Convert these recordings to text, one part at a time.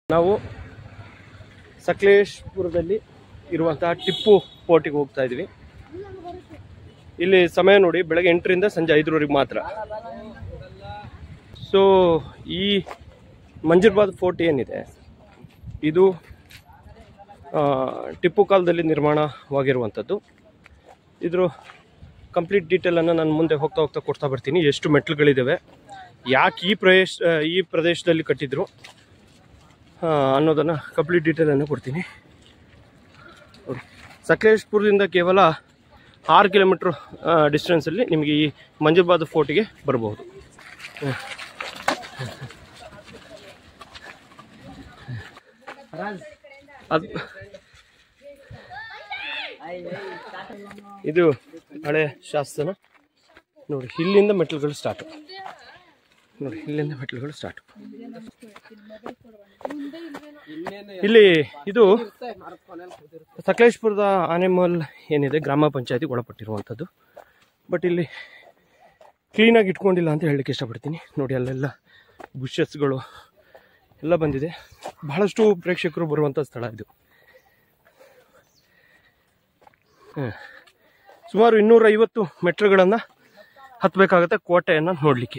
ನಾವು ಸಕಲೇಶ್ಪುರದಲ್ಲಿ ಇರುವಂತಹ ಟಿಪ್ಪು ಫೋರ್ಟಿಗೆ ಹೋಗ್ತಾ ಇದ್ವಿ ಇಲ್ಲಿ ಸಮಯ ನೋಡಿ ಬೆಳಗ್ಗೆ ಎಂಟರಿಂದ ಸಂಜೆ ಐದರವರೆಗೆ ಮಾತ್ರ ಸೊ ಈ ಮಂಜರ್ಬಾದ್ ಫೋರ್ಟ್ ಏನಿದೆ ಇದು ಆ, ಟಿಪ್ಪು ಕಾಲದಲ್ಲಿ ನಿರ್ಮಾಣವಾಗಿರುವಂಥದ್ದು ಇದ್ರ ಕಂಪ್ಲೀಟ್ ಡೀಟೇಲನ್ನು ನಾನು ಮುಂದೆ ಹೋಗ್ತಾ ಹೋಗ್ತಾ ಕೊಡ್ತಾ ಬರ್ತೀನಿ ಎಷ್ಟು ಮೆಟ್ಲುಗಳಿದ್ದಾವೆ ಯಾಕೆ ಈ ಪ್ರದೇಶ ಈ ಪ್ರದೇಶದಲ್ಲಿ ಕಟ್ಟಿದ್ರು ಆ, ಅನ್ನೋದನ್ನು ಕಂಪ್ಲೀಟ್ ಡೀಟೇಲನ್ನು ಕೊಡ್ತೀನಿ ನೋಡಿ ಸಕಲೇಶ್ಪುರದಿಂದ ಕೇವಲ ಆರು ಕಿಲೋಮೀಟ್ರ್ ಡಿಸ್ಟೆನ್ಸಲ್ಲಿ ನಿಮಗೆ ಈ ಮಂಜರ್ಬಾದ್ ಫೋರ್ಟಿಗೆ ಬರಬಹುದು ಅದು ಇದು ಹಳೆ ಶಾಸನ ನೋಡಿ ಇಲ್ಲಿಂದ ಮೆಟ್ಲುಗಳು ಸ್ಟಾರ್ಟ್ ನೋಡಿ ಇಲ್ಲಿಂದ ಮೆಟ್ಲುಗಳು ಸ್ಟಾರ್ಟ್ ಇಲ್ಲಿ ಇದು ಸಕಲೇಶ್ಪುರದ ಆನೆಮಲ್ ಏನಿದೆ ಗ್ರಾಮ ಪಂಚಾಯತಿಗೆ ಒಳಪಟ್ಟಿರುವಂಥದ್ದು ಬಟ್ ಇಲ್ಲಿ ಕ್ಲೀನಾಗಿ ಇಟ್ಕೊಂಡಿಲ್ಲ ಅಂತ ಹೇಳಲಿಕ್ಕೆ ಇಷ್ಟಪಡ್ತೀನಿ ನೋಡಿ ಅಲ್ಲೆಲ್ಲ ಬುಷಸ್ಗಳು ಎಲ್ಲ ಬಂದಿದೆ ಬಹಳಷ್ಟು ಪ್ರೇಕ್ಷಕರು ಬರುವಂಥ ಸ್ಥಳ ಇದು ಹ. ಸುಮಾರು ಇನ್ನೂರ ಐವತ್ತು ಮೆಟ್ರುಗಳನ್ನು ಹತ್ತಬೇಕಾಗತ್ತೆ ಕೋಟೆಯನ್ನು ನೋಡಲಿಕ್ಕೆ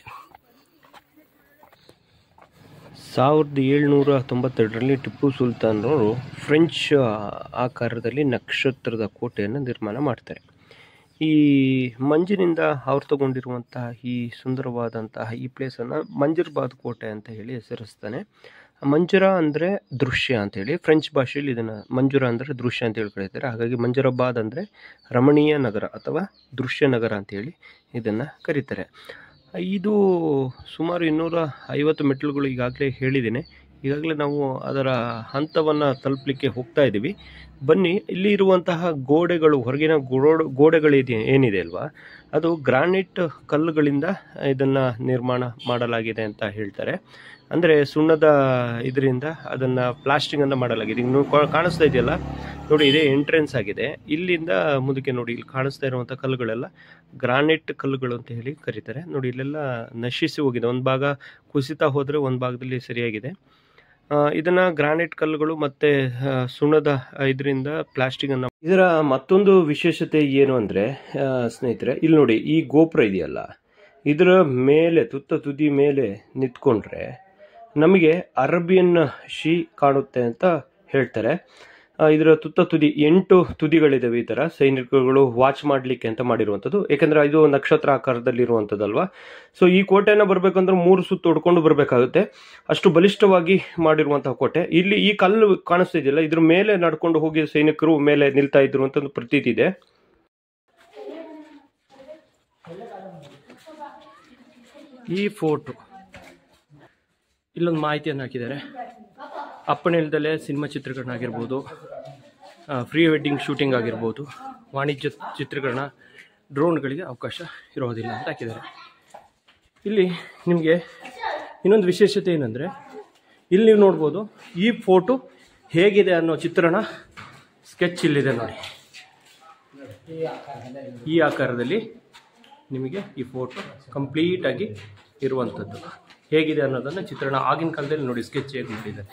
ಸಾವಿರದ ಏಳ್ನೂರ ತೊಂಬತ್ತೆರಡರಲ್ಲಿ ಟಿಪ್ಪು ಸುಲ್ತಾನರು ಫ್ರೆಂಚ್ ಆಕಾರದಲ್ಲಿ ನಕ್ಷತ್ರದ ಕೋಟೆಯನ್ನು ನಿರ್ಮಾಣ ಮಾಡ್ತಾರೆ ಈ ಮಂಜಿನಿಂದ ಆವೃತಗೊಂಡಿರುವಂತಹ ಈ ಸುಂದರವಾದಂತಹ ಈ ಪ್ಲೇಸನ್ನು ಮಂಜರ್ಬಾದ್ ಕೋಟೆ ಅಂತ ಹೇಳಿ ಹೆಸರಿಸ್ತಾನೆ ಮಂಜುರ ಅಂದರೆ ದೃಶ್ಯ ಅಂತೇಳಿ ಫ್ರೆಂಚ್ ಭಾಷೆಯಲ್ಲಿ ಇದನ್ನು ಮಂಜುರ ಅಂದರೆ ದೃಶ್ಯ ಅಂತ ಹೇಳಿ ಕರೀತಾರೆ ಹಾಗಾಗಿ ಮಂಜರಾಬಾದ್ ಅಂದರೆ ರಮಣೀಯ ನಗರ ಅಥವಾ ದೃಶ್ಯ ನಗರ ಅಂತೇಳಿ ಇದನ್ನು ಕರೀತಾರೆ ಇದು ಸುಮಾರು ಇನ್ನೂರ ಐವತ್ತು ಮೆಟ್ಲುಗಳು ಈಗಾಗಲೇ ಹೇಳಿದ್ದೇನೆ ಈಗಾಗಲೇ ನಾವು ಅದರ ಹಂತವನ್ನು ತಲುಪಲಿಕ್ಕೆ ಹೋಗ್ತಾ ಇದ್ದೀವಿ ಬನ್ನಿ ಇಲ್ಲಿ ಇರುವಂತಹ ಗೋಡೆಗಳು ಹೊರಗಿನ ಗೋಡೆ ಗೋಡೆಗಳಿದೆ ಏನಿದೆ ಅಲ್ವಾ ಅದು ಗ್ರಾನೈಟ್ ಕಲ್ಲುಗಳಿಂದ ಇದನ್ನು ನಿರ್ಮಾಣ ಮಾಡಲಾಗಿದೆ ಅಂತ ಹೇಳ್ತಾರೆ ಅಂದರೆ ಸುಣ್ಣದ ಇದರಿಂದ ಅದನ್ನು ಪ್ಲಾಸ್ಟಿಂಗನ್ನು ಮಾಡಲಾಗಿದೆ ಈಗ ನೀವು ಕಾ- ಕಾಣಿಸ್ತಾ ಇದೆಯಲ್ಲ ನೋಡಿ ಇದೇ ಎಂಟ್ರೆನ್ಸ್ ಆಗಿದೆ ಇಲ್ಲಿಂದ ಮುಂದಕ್ಕೆ ನೋಡಿ ಇಲ್ಲಿ ಕಾಣಿಸ್ತಾ ಇರುವಂಥ ಕಲ್ಲುಗಳೆಲ್ಲ ಗ್ರಾನೈಟ್ ಕಲ್ಲುಗಳು ಅಂತ ಹೇಳಿ ಕರೀತಾರೆ ನೋಡಿ ಇಲ್ಲೆಲ್ಲ ನಶಿಸಿ ಹೋಗಿದೆ ಒಂದು ಭಾಗ ಕುಸಿತಾ ಹೋದರೆ ಒಂದು ಭಾಗದಲ್ಲಿ ಸರಿಯಾಗಿದೆ ಆ, ಇದನ್ನ ಗ್ರಾನೈಟ್ ಕಲ್ಲುಗಳು ಮತ್ತೆ ಆ, ಸುಣ್ಣದ ಇದರಿಂದ ಪ್ಲಾಸ್ಟಿಕ್ ಅನ್ನ ಇದರ ಮತ್ತೊಂದು ವಿಶೇಷತೆ ಏನು ಅಂದ್ರೆ ಆ, ಸ್ನೇಹಿತರೆ ಇಲ್ಲಿ ನೋಡಿ ಈ ಗೋಪುರ ಇದೆಯಲ್ಲ ಇದರ ಮೇಲೆ ತುತ್ತ ತುದಿ ಮೇಲೆ ನಿಂತ್ಕೊಂಡ್ರೆ ನಮಗೆ ಅರಬಿಯನ್ ಶೀ ಕಾಣುತ್ತೆ ಅಂತ ಹೇಳ್ತಾರೆ ಆ, ಇದರ ತುತ್ತ ತುದಿ ಎಂಟು ತುದಿಗಳಿದಾವೆ ಈ ತರ ಸೈನಿಕಗಳು ವಾಚ್ ಮಾಡ್ಲಿಕ್ಕೆ ಅಂತ ಮಾಡಿರುವಂಥದ್ದು ಯಾಕಂದ್ರೆ ಇದು ನಕ್ಷತ್ರ ಆಕಾರದಲ್ಲಿ ಇರುವಂಥದ್ದಲ್ವಾ ಸೊ ಈ ಕೋಟೆನ ಬರ್ಬೇಕಂದ್ರೆ ಮೂರು ಸುತ್ತು ಹೊಡ್ಕೊಂಡು ಬರಬೇಕಾಗುತ್ತೆ ಅಷ್ಟು ಬಲಿಷ್ಠವಾಗಿ ಮಾಡಿರುವಂತಹ ಕೋಟೆ ಇಲ್ಲಿ ಈ ಕಲ್ಲು ಕಾಣಿಸ್ತಾ ಇದೆಯಲ್ಲ ಇದ್ರ ಮೇಲೆ ನಡ್ಕೊಂಡು ಹೋಗಿ ಸೈನಿಕರು ಮೇಲೆ ನಿಲ್ತಾ ಇದ್ರು ಅಂತ ಒಂದು ಪ್ರತೀತಿ ಇದೆ ಈ ಫೋಟೋ ಇಲ್ಲೊಂದು ಮಾಹಿತಿಯನ್ನು ಹಾಕಿದ್ದಾರೆ ಅಪ್ಪಣೆ ಇಲ್ದಲೆ ಸಿನಿಮಾ ಚಿತ್ರೀಕರಣ ಆಗಿರ್ಬೋದು ಫ್ರೀ ವೆಡ್ಡಿಂಗ್ ಶೂಟಿಂಗ್ ಆಗಿರ್ಬೋದು ವಾಣಿಜ್ಯ ಚಿತ್ರೀಕರಣ ಡ್ರೋನ್ಗಳಿಗೆ ಅವಕಾಶ ಇರೋದಿಲ್ಲ ಅಂತ ಹಾಕಿದ್ದಾರೆ ಇಲ್ಲಿ ನಿಮಗೆ ಇನ್ನೊಂದು ವಿಶೇಷತೆ ಏನಂದರೆ ಇಲ್ಲಿ ನೀವು ನೋಡ್ಬೋದು ಈ ಫೋಟೋ ಹೇಗಿದೆ ಅನ್ನೋ ಚಿತ್ರಣ ಸ್ಕೆಚ್ ಇಲ್ಲಿದೆ ನೋಡಿ ಈ ಆಕಾರದಲ್ಲಿ ನಿಮಗೆ ಈ ಫೋಟೋ ಕಂಪ್ಲೀಟಾಗಿ ಇರುವಂಥದ್ದು ಹೇಗಿದೆ ಅನ್ನೋದನ್ನು ಚಿತ್ರಣ ಆಗಿನ ಕಾಲದಲ್ಲಿ ನೋಡಿ ಸ್ಕೆಚ್ ಹೇಗೆ ಮಾಡಿದ್ದಾರೆ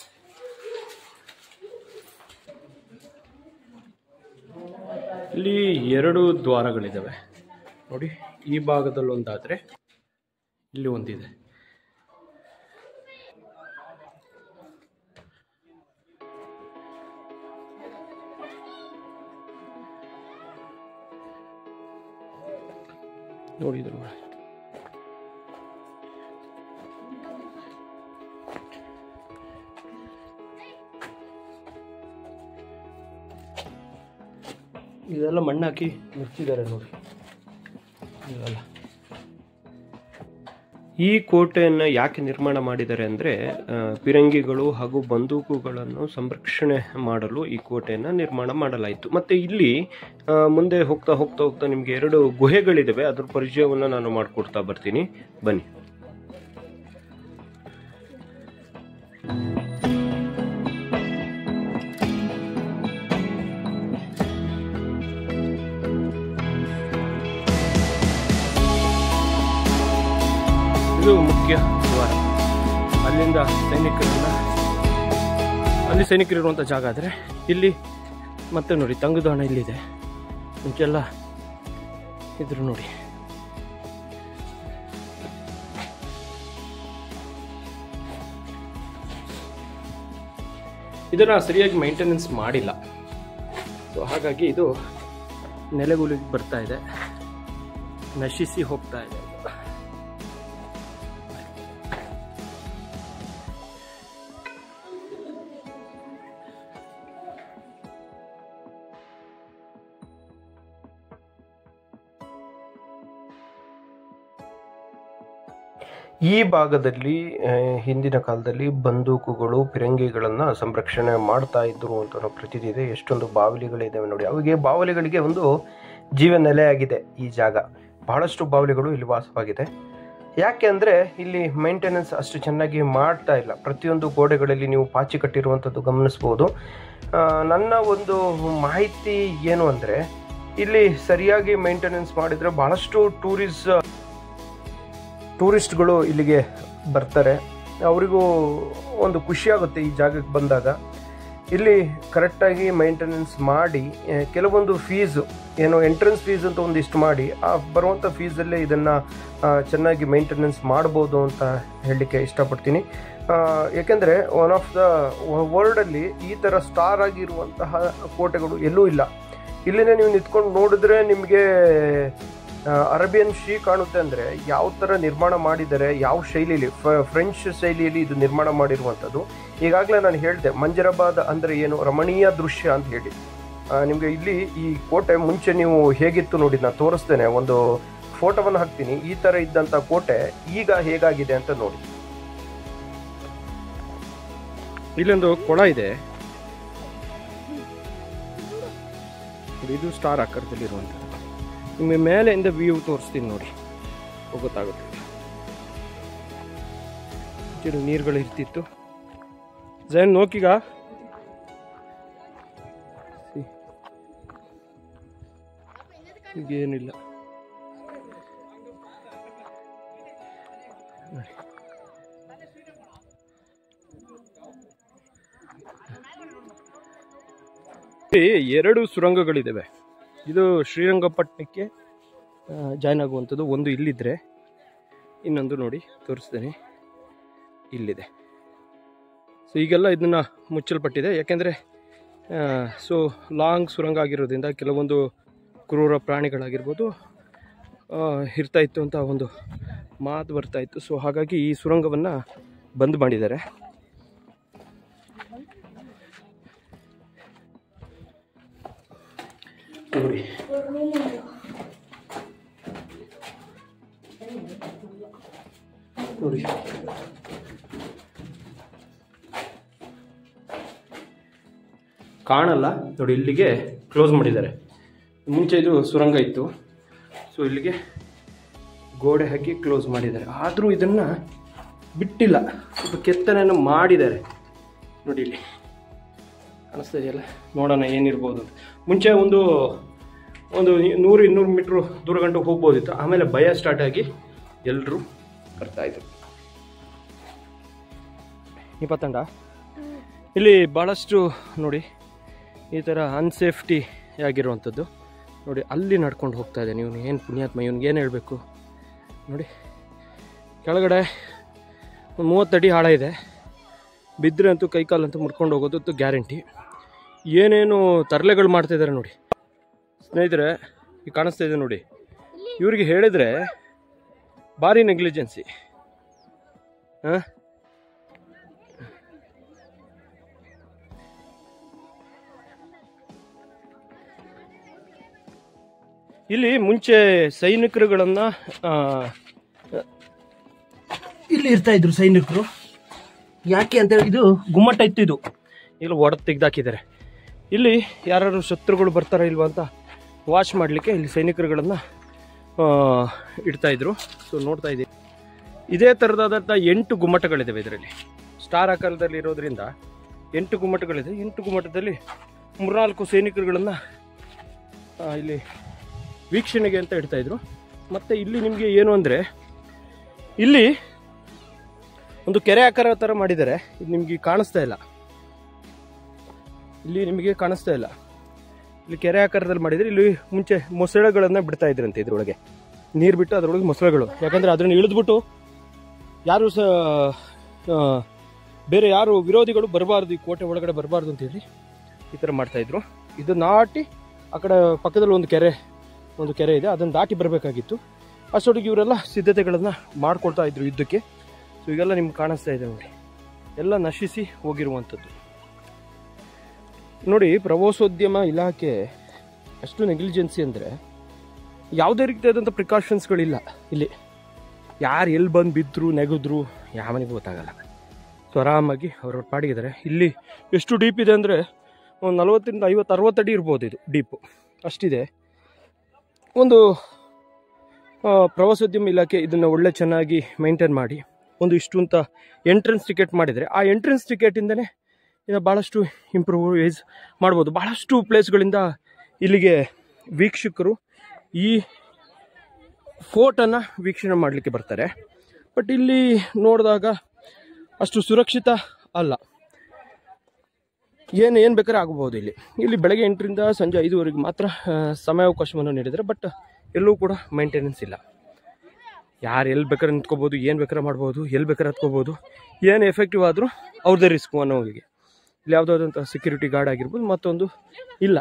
ಇಲ್ಲಿ ಎರಡು ದ್ವಾರಗಳಿದ್ದಾವೆ ನೋಡಿ ಈ ಭಾಗದಲ್ಲಿ ಒಂದಾದರೆ ಇಲ್ಲಿ ಒಂದಿದೆ ನೋಡಿ ಇದ್ರ ಒಳಗೆ. ಇದೆಲ್ಲ ಮಣ್ಣು ಹಾಕಿ ಮುಚ್ಚಿದ್ದಾರೆ ನೋಡಿ ಇದೆಲ್ಲ ಈ ಕೋಟೆಯನ್ನು ಯಾಕೆ ನಿರ್ಮಾಣ ಮಾಡಿದ್ದಾರೆ ಅಂದರೆ ಪಿರಂಗಿಗಳು ಹಾಗೂ ಬಂದೂಕುಗಳನ್ನು ಸಂರಕ್ಷಣೆ ಮಾಡಲು ಈ ಕೋಟೆಯನ್ನು ನಿರ್ಮಾಣ ಮಾಡಲಾಯಿತು ಮತ್ತು ಇಲ್ಲಿ ಆ, ಮುಂದೆ ಹೋಗ್ತಾ ಹೋಗ್ತಾ ಹೋಗ್ತಾ ನಿಮಗೆ ಎರಡು ಗುಹೆಗಳಿದ್ದಾವೆ ಅದ್ರ ಪರಿಚಯವನ್ನು ನಾನು ಮಾಡಿಕೊಡ್ತಾ ಬರ್ತೀನಿ ಬನ್ನಿ ಇದು ಮುಖ್ಯ ದ್ವಾರ ಅಲ್ಲಿಂದ ಸೈನಿಕರನ್ನ ಅಲ್ಲಿ ಸೈನಿಕರು ಇರುವಂಥ ಜಾಗ ಆದರೆ ಇಲ್ಲಿ ಮತ್ತೆ ನೋಡಿ ತಂಗುದಾಣ ಇಲ್ಲಿದೆ ಮುಂಚೆಲ್ಲ ಇದ್ರು ನೋಡಿ ಇದನ್ನು ಸರಿಯಾಗಿ ಮೈಂಟೆನೆನ್ಸ್ ಮಾಡಿಲ್ಲ ಸೊ ಹಾಗಾಗಿ ಇದು ನೆಲೆಗುಲಿಗೆ ಬರ್ತಾ ಇದೆ ನಶಿಸಿ ಹೋಗ್ತಾ ಇದೆ ಈ ಭಾಗದಲ್ಲಿ ಆ, ಹಿಂದಿನ ಕಾಲದಲ್ಲಿ ಬಂದೂಕುಗಳು ಫಿರಂಗಿಗಳನ್ನು ಸಂರಕ್ಷಣೆ ಮಾಡ್ತಾ ಇದ್ರು ಅಂತ ಅನ್ನೋ ಪ್ರತೀತಿ ಇದೆ ಎಷ್ಟೊಂದು ಬಾವಲಿಗಳಿದ್ದಾವೆ ನೋಡಿ ಅವಿಗೆ ಬಾವಲಿಗಳಿಗೆ ಒಂದು ಜೀವ ನೆಲೆಯಾಗಿದೆ ಈ ಜಾಗ ಬಹಳಷ್ಟು ಬಾವಲಿಗಳು ಇಲ್ಲಿ ವಾಸವಾಗಿದೆ ಯಾಕೆ ಅಂದರೆ ಇಲ್ಲಿ ಮೇಂಟೆನೆನ್ಸ್ ಅಷ್ಟು ಚೆನ್ನಾಗಿ ಮಾಡ್ತಾ ಇಲ್ಲ ಪ್ರತಿಯೊಂದು ಗೋಡೆಗಳಲ್ಲಿ ನೀವು ಪಾಚಿ ಕಟ್ಟಿರುವಂಥದ್ದು ಗಮನಿಸ್ಬೋದು ಆ, ನನ್ನ ಒಂದು ಮಾಹಿತಿ ಏನು ಅಂದರೆ ಇಲ್ಲಿ ಸರಿಯಾಗಿ ಮೇಂಟೆನೆನ್ಸ್ ಮಾಡಿದರೆ ಬಹಳಷ್ಟು ಟೂರಿಸ್ಟ್ ಟೂರಿಸ್ಟ್ಗಳು ಇಲ್ಲಿಗೆ ಬರ್ತಾರೆ ಅವರಿಗೂ ಒಂದು ಖುಷಿಯಾಗುತ್ತೆ ಈ ಜಾಗಕ್ಕೆ ಬಂದಾಗ ಇಲ್ಲಿ ಕರೆಕ್ಟಾಗಿ ಮೇಂಟೆನೆನ್ಸ್ ಮಾಡಿ ಆ, ಕೆಲವೊಂದು ಫೀಸು ಏನು ಎಂಟ್ರೆನ್ಸ್ ಫೀಸ್ ಅಂತ ಒಂದಿಷ್ಟು ಮಾಡಿ ಆ ಬರುವಂಥ ಫೀಸಲ್ಲೇ ಇದನ್ನು ಚೆನ್ನಾಗಿ ಮೇಂಟೆನೆನ್ಸ್ ಮಾಡ್ಬೋದು ಅಂತ ಹೇಳಲಿಕ್ಕೆ ಇಷ್ಟಪಡ್ತೀನಿ ಆ, ಯಾಕೆಂದರೆ ಒನ್ ಆಫ್ ದ ವರ್ಲ್ಡಲ್ಲಿ ಈ ಥರ ಸ್ಟಾರ್ ಆಗಿರುವಂತಹ ಕೋಟೆಗಳು ಎಲ್ಲೂ ಇಲ್ಲ ಇಲ್ಲಿನೇ ನೀವು ನಿಂತ್ಕೊಂಡು ನೋಡಿದ್ರೆ ನಿಮಗೆ ಅರೇಬಿಯನ್ ಶೀ ಕಾಣುತ್ತೆ ಅಂದರೆ ಯಾವ ಥರ ನಿರ್ಮಾಣ ಮಾಡಿದ್ದಾರೆ ಯಾವ ಶೈಲಿಯಲ್ಲಿ ಫ್ರೆಂಚ್ ಶೈಲಿಯಲ್ಲಿ ಇದು ನಿರ್ಮಾಣ ಮಾಡಿರುವಂಥದ್ದು ಈಗಾಗಲೇ ನಾನು ಹೇಳಿದೆ ಮಂಜರಾಬಾದ್ ಅಂದರೆ ಏನು ರಮಣೀಯ ದೃಶ್ಯ ಅಂತ ಹೇಳಿ ನಿಮಗೆ ಇಲ್ಲಿ ಈ ಕೋಟೆ ಮುಂಚೆ ನೀವು ಹೇಗಿತ್ತು ನೋಡಿ ನಾನು ತೋರಿಸ್ತೇನೆ ಒಂದು ಫೋಟೋವನ್ನು ಹಾಕ್ತೀನಿ ಈ ಥರ ಇದ್ದಂಥ ಕೋಟೆ ಈಗ ಹೇಗಾಗಿದೆ ಅಂತ ನೋಡಿ ಇಲ್ಲೊಂದು ಕೊಳ ಇದೆ ಇದು ಸ್ಟಾರ್ ಆಕಾರದಲ್ಲಿ ಇರುವಂಥದ್ದು ನಿಮಗೆ ಮೇಲೆಯಿಂದ ವ್ಯೂ ತೋರಿಸ್ತೀನಿ ನೋಡಿ ಗೊತ್ತಾಗುತ್ತೆ ಚೂರು ನೀರುಗಳು ಇರ್ತಿತ್ತು ಜೈನ್ ನೋಕೀಗ ಈಗೇನಿಲ್ಲ ನೋಡಿ. ಇಲ್ಲಿ ಎರಡು ಸುರಂಗಗಳಿದ್ದಾವೆ ಇದು ಶ್ರೀರಂಗಪಟ್ಟಣಕ್ಕೆ ಜಾಯ್ನ್ ಆಗುವಂಥದ್ದು ಒಂದು ಇಲ್ಲಿದ್ರೆ ಇನ್ನೊಂದು ನೋಡಿ ತೋರಿಸ್ತೇನೆ ಇಲ್ಲಿದೆ ಸೊ ಈಗೆಲ್ಲ ಇದನ್ನು ಮುಚ್ಚಲ್ಪಟ್ಟಿದೆ ಯಾಕೆಂದರೆ ಸೊ ಲಾಂಗ್ ಸುರಂಗ ಆಗಿರೋದ್ರಿಂದ ಕೆಲವೊಂದು ಕ್ರೂರ ಪ್ರಾಣಿಗಳಾಗಿರ್ಬೋದು ಆ, ಇರ್ತಾ ಇತ್ತು ಅಂತ ಒಂದು ಮಾತು ಬರ್ತಾ ಇತ್ತು ಸೊ ಹಾಗಾಗಿ ಈ ಸುರಂಗವನ್ನು ಬಂದ್ ಮಾಡಿದ್ದಾರೆ ನೋಡಿ ನೋಡಿ ಕಾಣಲ್ಲ ನೋಡಿ ಇಲ್ಲಿಗೆ ಕ್ಲೋಸ್ ಮಾಡಿದ್ದಾರೆ ಮುಂಚೆ ಇದು ಸುರಂಗ ಇತ್ತು ಸೊ ಇಲ್ಲಿಗೆ ಗೋಡೆ ಹಾಕಿ ಕ್ಲೋಸ್ ಮಾಡಿದ್ದಾರೆ ಆದರೂ ಇದನ್ನು ಬಿಟ್ಟಿಲ್ಲ ಸ್ವಲ್ಪ ಕೆತ್ತನೆಯನ್ನು ಮಾಡಿದ್ದಾರೆ ನೋಡಿ ಇಲ್ಲಿ ಕಾಣಿಸ್ತಾ ಇದೆಯಲ್ಲ ನೋಡೋಣ ಏನಿರ್ಬೋದು ಅಂತ. ಮುಂಚೆ ಒಂದು ಒಂದು ನೂರು ಇನ್ನೂರು ಮೀಟ್ರು ದೂರ ಗಂಟು ಹೋಗ್ಬೋದಿತ್ತು ಆಮೇಲೆ ಭಯ ಸ್ಟಾರ್ಟ್ ಆಗಿ ಎಲ್ಲರೂ ಬರ್ತಾಯಿದ್ರು ಇಪ್ಪತ್ತಂಡ ಇಲ್ಲಿ ಭಾಳಷ್ಟು ನೋಡಿ ಈ ಥರ ಅನ್ಸೇಫ್ಟಿ ಆಗಿರುವಂಥದ್ದು ನೋಡಿ ಅಲ್ಲಿ ನಡ್ಕೊಂಡು ಹೋಗ್ತಾ ಇದೆ ನೀವು ಏನು ಪುಣ್ಯಾತ್ಮ ಇವ್ನಿಗೆ ಏನು ಹೇಳಬೇಕು ನೋಡಿ ಕೆಳಗಡೆ ಒಂದು ಮೂವತ್ತಡಿ ಆಳ ಇದೆ ಬಿದ್ದರೆ ಅಂತೂ ಕೈಕಾಲಂತೂ ಮುಡ್ಕೊಂಡು ಹೋಗೋದಂತೂ ಗ್ಯಾರಂಟಿ ಏನೇನು ತರಲೆಗಳು ಮಾಡ್ತಾಯಿದ್ದಾರೆ ನೋಡಿ ಸ್ನೇಹಿತರೆ ಈಗ ಕಾಣಿಸ್ತಾ ಇದೆ ನೋಡಿ ಇವ್ರಿಗೆ ಹೇಳಿದರೆ ಭಾರಿ ನೆಗ್ಲಿಜೆನ್ಸಿ ಹಾಂ ಇಲ್ಲಿ ಮುಂಚೆ ಸೈನಿಕರುಗಳನ್ನು ಇಲ್ಲಿ ಇರ್ತಾ ಇದ್ರು ಸೈನಿಕರು ಯಾಕೆ ಅಂತ ಹೇಳಿ ಇದು ಗುಮ್ಮಟ ಇತ್ತು ಇದು ಇಲ್ಲಿ ಒಡೆದು ತೆಗ್ದಾಕಿದ್ದಾರೆ ಇಲ್ಲಿ ಯಾರು ಶತ್ರುಗಳು ಬರ್ತಾರ ಇಲ್ವಾ ಅಂತ ವಾಚ್ ಮಾಡಲಿಕ್ಕೆ ಇಲ್ಲಿ ಸೈನಿಕರುಗಳನ್ನು ಇಡ್ತಾ ಇದ್ರು ಸೊ ನೋಡ್ತಾ ಇದ್ದೀವಿ ಇದೇ ಥರದಾದಂಥ ಎಂಟು ಗುಮ್ಮಟಗಳಿದ್ದಾವೆ ಇದರಲ್ಲಿ ಸ್ಟಾರ್ ಆಕಾರದಲ್ಲಿ ಇರೋದ್ರಿಂದ ಎಂಟು ಗುಮ್ಮಟಗಳಿದೆ ಎಂಟು ಗುಮ್ಮಟದಲ್ಲಿ ಮೂರ್ನಾಲ್ಕು ಸೈನಿಕರುಗಳನ್ನು ಇಲ್ಲಿ ವೀಕ್ಷಣೆಗೆ ಅಂತ ಇಡ್ತಾ ಇದ್ರು ಮತ್ತು ಇಲ್ಲಿ ನಿಮಗೆ ಏನು ಅಂದರೆ ಇಲ್ಲಿ ಒಂದು ಕೆರೆ ಆಕಾರ ಥರ ಮಾಡಿದ್ದಾರೆ ಇದು ನಿಮಗೆ ಕಾಣಿಸ್ತಾ ಇಲ್ಲ ಇಲ್ಲಿ ನಿಮಗೆ ಕಾಣಿಸ್ತಾ ಇಲ್ಲ ಇಲ್ಲಿ ಕೆರೆ ಆಕಾರದಲ್ಲಿ ಮಾಡಿದ್ರೆ ಇಲ್ಲಿ ಮುಂಚೆ ಮೊಸಳೆಗಳನ್ನ ಬಿಡ್ತಾ ಇದ್ರಂತೆ ಇದ್ರೊಳಗೆ ನೀರು ಬಿಟ್ಟು ಅದರೊಳಗೆ ಮೊಸಳೆಗಳು ಯಾಕಂದ್ರೆ ಅದನ್ನ ಇಳಿದ್ಬಿಟ್ಟು ಯಾರು ಸಹ ಆ, ಬೇರೆ ಯಾರು ವಿರೋಧಿಗಳು ಬರಬಾರ್ದು ಈ ಕೋಟೆ ಒಳಗಡೆ ಬರಬಾರ್ದು ಅಂತ ಹೇಳಿ ಈ ಥರ ಮಾಡ್ತಾ ಇದ್ರು ಇದು ನಾಟಿ ಆ ಕಡೆ ಪಕ್ಕದಲ್ಲಿ ಒಂದು ಕೆರೆ ಒಂದು ಕೆರೆ ಇದೆ ಅದನ್ನು ದಾಟಿ ಬರಬೇಕಾಗಿತ್ತು ಅಷ್ಟೊಟ್ಟಿಗೆ ಇವರೆಲ್ಲ ಸಿದ್ಧತೆಗಳನ್ನು ಮಾಡ್ಕೊಳ್ತಾ ಇದ್ರು ಯುದ್ಧಕ್ಕೆ ಸೊ ಈಗೆಲ್ಲ ನಿಮ್ಗೆ ಕಾಣಿಸ್ತಾ ಇದೆ ನೋಡಿ ಎಲ್ಲ ನಶಿಸಿ ಹೋಗಿರುವಂಥದ್ದು ನೋಡಿ ಪ್ರವಾಸೋದ್ಯಮ ಇಲಾಖೆ ಎಷ್ಟು ನೆಗ್ಲಿಜೆನ್ಸಿ ಅಂದರೆ ಯಾವುದೇ ರೀತಿಯಾದಂಥ ಪ್ರಿಕಾಷನ್ಸ್ಗಳಿಲ್ಲ ಇಲ್ಲಿ ಯಾರು ಎಲ್ಲಿ ಬಂದು ಬಿದ್ದರು ನೆಗೆದ್ರು ಯಾವನಿಗೂ ಗೊತ್ತಾಗಲ್ಲ ಸೊ ಆರಾಮಾಗಿ ಅವ್ರವ್ರ ಪಾಡಿಗಿದ್ದಾರೆ ಇಲ್ಲಿ ಎಷ್ಟು ಡೀಪ್ ಇದೆ ಅಂದರೆ ಒಂದು ನಲವತ್ತರಿಂದ ಐವತ್ತು ಅರವತ್ತು ಅಡಿ ಇರ್ಬೋದು ಇದು ಡೀಪು ಅಷ್ಟಿದೆ ಒಂದು ಆ, ಪ್ರವಾಸೋದ್ಯಮ ಇಲಾಖೆ ಇದನ್ನು ಒಳ್ಳೆ ಚೆನ್ನಾಗಿ ಮೇಂಟೈನ್ ಮಾಡಿ ಒಂದು ಇಷ್ಟು ಅಂತ ಎಂಟ್ರೆನ್ಸ್ ಟಿಕೆಟ್ ಮಾಡಿದರೆ ಆ ಎಂಟ್ರೆನ್ಸ್ ಟಿಕೆಟಿಂದನೇ ಇನ್ನು ಭಾಳಷ್ಟು ಇಂಪ್ರೂವೈಸ್ ಮಾಡ್ಬೋದು ಭಾಳಷ್ಟು ಪ್ಲೇಸ್ಗಳಿಂದ ಇಲ್ಲಿಗೆ ವೀಕ್ಷಕರು ಈ ಫೋರ್ಟನ್ನು ವೀಕ್ಷಣೆ ಮಾಡಲಿಕ್ಕೆ ಬರ್ತಾರೆ ಬಟ್ ಇಲ್ಲಿ ನೋಡಿದಾಗ ಅಷ್ಟು ಸುರಕ್ಷಿತ ಅಲ್ಲ ಏನು ಏನು ಬೇಕಾದ್ರೆ ಆಗಬಹುದು ಇಲ್ಲಿ ಇಲ್ಲಿ ಬೆಳಗ್ಗೆ ಎಂಟರಿಂದ ಸಂಜೆ ಐದುವರೆಗೆ ಮಾತ್ರ ಆ, ಸಮಯಾವಕಾಶವನ್ನು ನೀಡಿದರೆ ಬಟ್ ಎಲ್ಲೂ ಕೂಡ ಮೇಂಟೆನೆನ್ಸ್ ಇಲ್ಲ ಯಾರು ಎಲ್ಲಿ ಬೇಕಾದ್ರೆ ನಿಂತ್ಕೋಬೋದು ಏನು ಬೇಕಾದ್ರೆ ಮಾಡ್ಬೋದು ಎಲ್ಲಿ ಬೇಕಾದ್ರೆ ಹತ್ಕೋಬೋದು ಏನು ಎಫೆಕ್ಟಿವ್ ಆದರೂ ಅವ್ರದ್ದೇ ರಿಸ್ಕು ಅನ್ನೋರಿಗೆ ಇಲ್ಲಿ ಯಾವುದಾದಂಥ ಸೆಕ್ಯೂರಿಟಿ ಗಾರ್ಡ್ ಆಗಿರ್ಬೋದು ಮತ್ತೊಂದು ಇಲ್ಲ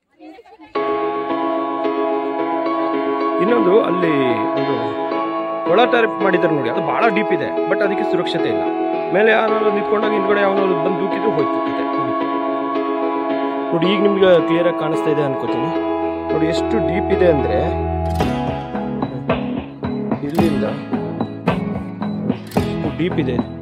ಇನ್ನೊಂದು ಅಲ್ಲಿ ಒಂದು ಒಳ ಟೈಪ್ ಮಾಡಿದ್ದಾರೆ ನೋಡಿ ಅದು ಭಾಳ ಡೀಪ್ ಇದೆ ಬಟ್ ಅದಕ್ಕೆ ಸುರಕ್ಷತೆ ಇಲ್ಲ ಮೇಲೆ ಯಾರು ನಿಂತ್ಕೊಂಡಾಗ ಹಿಂದ್ಗಡೆ ಯಾವನೋ ಬಂದು ದೂಕಿದ್ರು ಹೋಯ್ತು ಕತೆ. ನೋಡಿ ಈಗ ನಿಮ್ಗೆ ಕ್ಲಿಯರ್ ಆಗಿ ಕಾಣಿಸ್ತಾ ಇದೆ ಅನ್ಕೋತೀನಿ ನೋಡಿ ಎಷ್ಟು ಡೀಪ್ ಇದೆ ಅಂದ್ರೆ ಇಲ್ಲಿಂದ ಡೀಪ್ ಇದೆ ಇದು.